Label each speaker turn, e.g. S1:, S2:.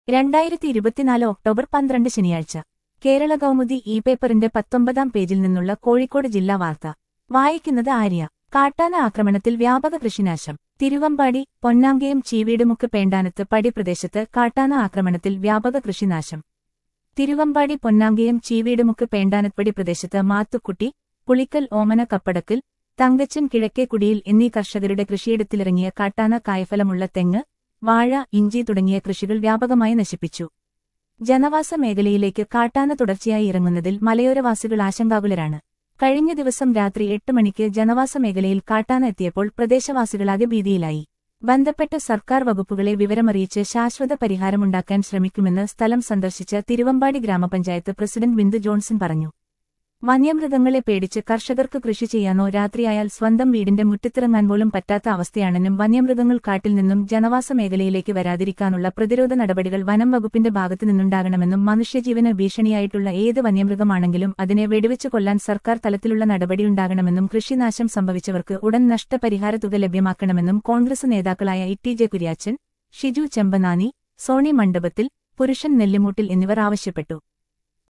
S1: രണ്ടായിരത്തി ഇരുപത്തിനാല് ഒക്ടോബർ പന്ത്രണ്ട് ശനിയാഴ്ച കേരള കൗമുദി ഇ പേപ്പറിന്റെ പത്തൊമ്പതാം പേജിൽ നിന്നുള്ള കോഴിക്കോട് ജില്ലാ വാർത്ത വായിക്കുന്നത് ആര്യ കാട്ടാന ആക്രമണത്തിൽ വ്യാപക കൃഷിനാശം തിരുവമ്പാടി പൊന്നാങ്കയം ചീവീടുമുക്ക് പേണ്ടാനത്ത് പടി പ്രദേശത്ത് കാട്ടാന ആക്രമണത്തിൽ വ്യാപക കൃഷിനാശം തിരുവമ്പാടി പൊന്നാങ്കയം ചീവീടുമുക്ക് പേണ്ടാനത്പടി പ്രദേശത്ത് മാത്തുക്കുട്ടി പുളിക്കൽ ഓമന കപ്പടക്കിൽ തങ്കച്ചൻ കിഴക്കേക്കുടിയിൽ എന്നീ കർഷകരുടെ കൃഷിയിടത്തിലിറങ്ങിയ കാട്ടാന കായഫലമുള്ള തെങ്ങ് വാഴ ഇഞ്ചി തുടങ്ങിയ കൃഷികൾ വ്യാപകമായി നശിപ്പിച്ചു ജനവാസ മേഖലയിലേക്ക് കാട്ടാന തുടർച്ചയായി ഇറങ്ങുന്നതിൽ മലയോരവാസികൾ ആശങ്കാകുലരാണ് കഴിഞ്ഞ ദിവസം രാത്രി എട്ട് മണിക്ക് ജനവാസ മേഖലയിൽ കാട്ടാന എത്തിയപ്പോൾ പ്രദേശവാസികളാകെ ഭീതിയിലായി ബന്ധപ്പെട്ട സർക്കാർ വകുപ്പുകളെ വിവരമറിയിച്ച് ശാശ്വത പരിഹാരമുണ്ടാക്കാൻ ശ്രമിക്കുമെന്ന് സ്ഥലം സന്ദർശിച്ച തിരുവമ്പാടി ഗ്രാമപഞ്ചായത്ത് പ്രസിഡന്റ് ബിന്ദു ജോൺസൺ പറഞ്ഞു വന്യമൃഗങ്ങളെ പേടിച്ച് കർഷകർക്ക് കൃഷി ചെയ്യാനോ രാത്രിയായാൽ സ്വന്തം വീടിന്റെ മുറ്റത്തിറങ്ങാൻ പോലും പറ്റാത്ത അവസ്ഥയാണെന്നും വന്യമൃഗങ്ങൾ കാട്ടിൽ നിന്നും ജനവാസ മേഖലയിലേക്ക് വരാതിരിക്കാനുള്ള പ്രതിരോധ നടപടികൾ വനം വകുപ്പിന്റെ ഭാഗത്തു നിന്നുണ്ടാകണമെന്നും മനുഷ്യജീവന് ഭീഷണിയായിട്ടുള്ള ഏത് വന്യമൃഗമാണെങ്കിലും അതിനെ വെടിവെച്ച് കൊല്ലാൻ സർക്കാർ തലത്തിലുള്ള നടപടിയുണ്ടാകണമെന്നും കൃഷിനാശം സംഭവിച്ചവർക്ക് ഉടൻ നഷ്ടപരിഹാര തുക ലഭ്യമാക്കണമെന്നും കോൺഗ്രസ് നേതാക്കളായ ഇ ജെ കുര്യാച്ചൻ ഷിജു ചെമ്പനാനി സോണി മണ്ഡപത്തിൽ പുരുഷൻ നെല്ലിമൂട്ടിൽ എന്നിവർ ആവശ്യപ്പെട്ടു